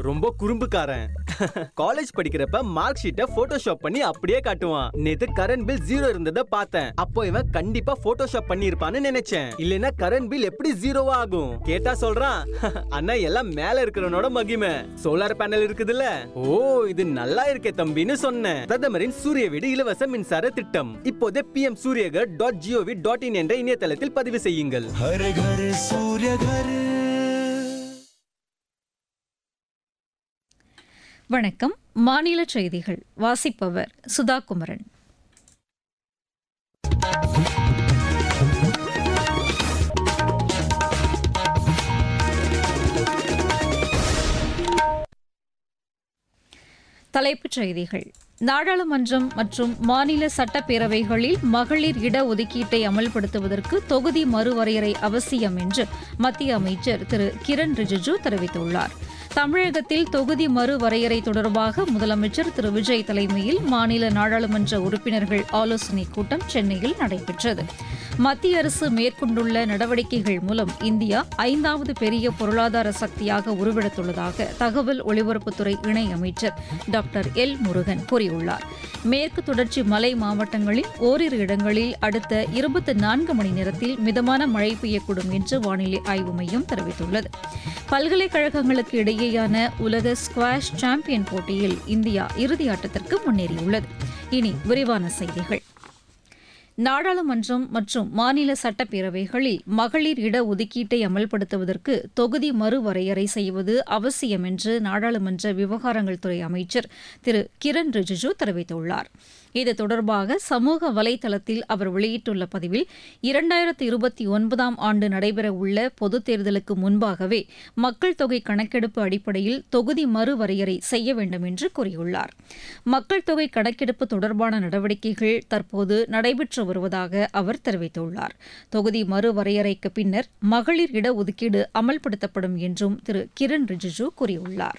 ரொம்ப குறும்புக்காரன் காலேஜ் படிக்கிறப்ப மார்க் ஷீட்டை போட்டோஷாப் பண்ணி அப்படியே காட்டுவான் நேத்து கரண்ட் பில் ஜீரோ இருந்ததை பார்த்தேன் அப்போ இவன் கண்டிப்பா போட்டோஷாப் பண்ணி இருப்பான்னு நினைச்சேன் இல்லைன்னா கரண்ட் பில் எப்படி ஜீரோவா ஆகும் கேட்டா சொல்றான் அண்ணா எல்லாம் மேல இருக்கிறவனோட மகிமை சோலார் பேனல் இருக்குதுல்ல ஓ இது நல்லா இருக்கே தம்பின்னு சொன்னேன் பிரதமரின் சூரிய வீடு இலவச மின்சார திட்டம் இப்போதே PM Suryaghar dot G O V dot in என்ற இணையதளத்தில் பதிவு செய்யுங்கள் हर घर सूर्य घर வணக்கம் மாநில செய்திகள் வாசிப்பவர் சுதா குமரன் தலைப்புச் செய்திகள் நாடாளுமன்றம் மற்றும் மாநில சட்டப்பேரவைகளில் மகளிர் இடஒதுக்கீட்டை அமல்படுத்துவதற்கு தொகுதி மறுவரையறை அவசியம் என்று மத்திய அமைச்சர் திரு கிரண் ரிஜிஜு தெரிவித்துள்ளார் தமிழகத்தில் தொகுதி மறுவரையறை தொடர்பாக முதலமைச்சர் திரு விஜய் தலைமையில் மாநில நாடாளுமன்ற உறுப்பினர்கள் ஆலோசனைக் கூட்டம் சென்னையில் நடைபெற்றது மத்திய அரசு மேற்கொண்டுள்ள நடவடிக்கைகள் மூலம் இந்தியா ஐந்தாவது பெரிய பொருளாதார சக்தியாக உருவெடுத்துள்ளதாக தகவல் ஒலிபரப்புத்துறை இணை அமைச்சர் டாக்டர் எல் முருகன் கூறியுள்ளார் மேற்கு தொடர்ச்சி மலை மாவட்டங்களில் ஓரிரு இடங்களில் அடுத்த இருபத்தி நான்கு மணி நேரத்தில் மிதமான மழை பெய்யக்கூடும் என்று வானிலை ஆய்வு மையம் தெரிவித்துள்ளது பல்கலைக்கழகங்களுக்கு இடையேயான உலக ஸ்குவாஷ் சாம்பியன் போட்டியில் இந்தியா இறுதி ஆட்டத்திற்கு முன்னேறியுள்ளது இனி விரிவான செய்திகள் நாடாளுமன்றம் மற்றும் மாநில சட்டப்பேரவைகளில் மகளிர் இடஒதுக்கீட்டை அமல்படுத்துவதற்கு தொகுதி மறுவரையறை செய்வது அவசியம் என்று நாடாளுமன்ற விவகாரங்கள் துறை அமைச்சர் திரு கிரண் ரிஜிஜு தெரிவித்துள்ளார் இது தொடர்பாக சமூக வலைதளத்தில் அவர் வெளியிட்டுள்ள பதிவில் இரண்டாயிரத்து இருபத்தி ஒன்பதாம் ஆண்டு நடைபெறவுள்ள பொதுத் தேர்தலுக்கு முன்பாகவே மக்கள் தொகை கணக்கெடுப்பு அடிப்படையில் தொகுதி மறுவரையறை செய்ய வேண்டும் என்று கூறியுள்ளார் மக்கள் தொகை கணக்கெடுப்பு தொடர்பான நடவடிக்கைகள் தற்போது நடைபெற்று வருவதாக அவர் தெரிவித்துள்ளார் தொகுதி மறுவரையறைக்கு பின்னர் மகளிர் இடஒதுக்கீடு அமல்படுத்தப்படும் என்றும் திரு கிரண் ரிஜிஜு கூறியுள்ளார்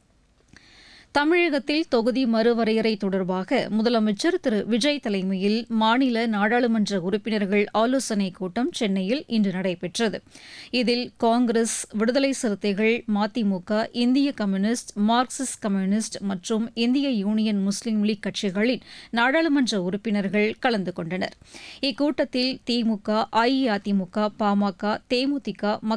தமிழகத்தில் தொகுதி மறுவரையறை தொடர்பாக முதலமைச்சர் திரு விஜய் தலைமையில் மாநில நாடாளுமன்ற உறுப்பினர்கள் ஆலோசனைக் கூட்டம் சென்னையில் இன்று நடைபெற்றது இதில் காங்கிரஸ் விடுதலை சிறுத்தைகள் மதிமுக இந்திய கம்யூனிஸ்ட் மார்க்சிஸ்ட் கம்யூனிஸ்ட் மற்றும் இந்திய யூனியன் முஸ்லீம் லீக் கட்சிகளின் நாடாளுமன்ற உறுப்பினர்கள் கலந்து கொண்டனர் இக்கூட்டத்தில் திமுக அஇஅதிமுக பாமக தேமுதிக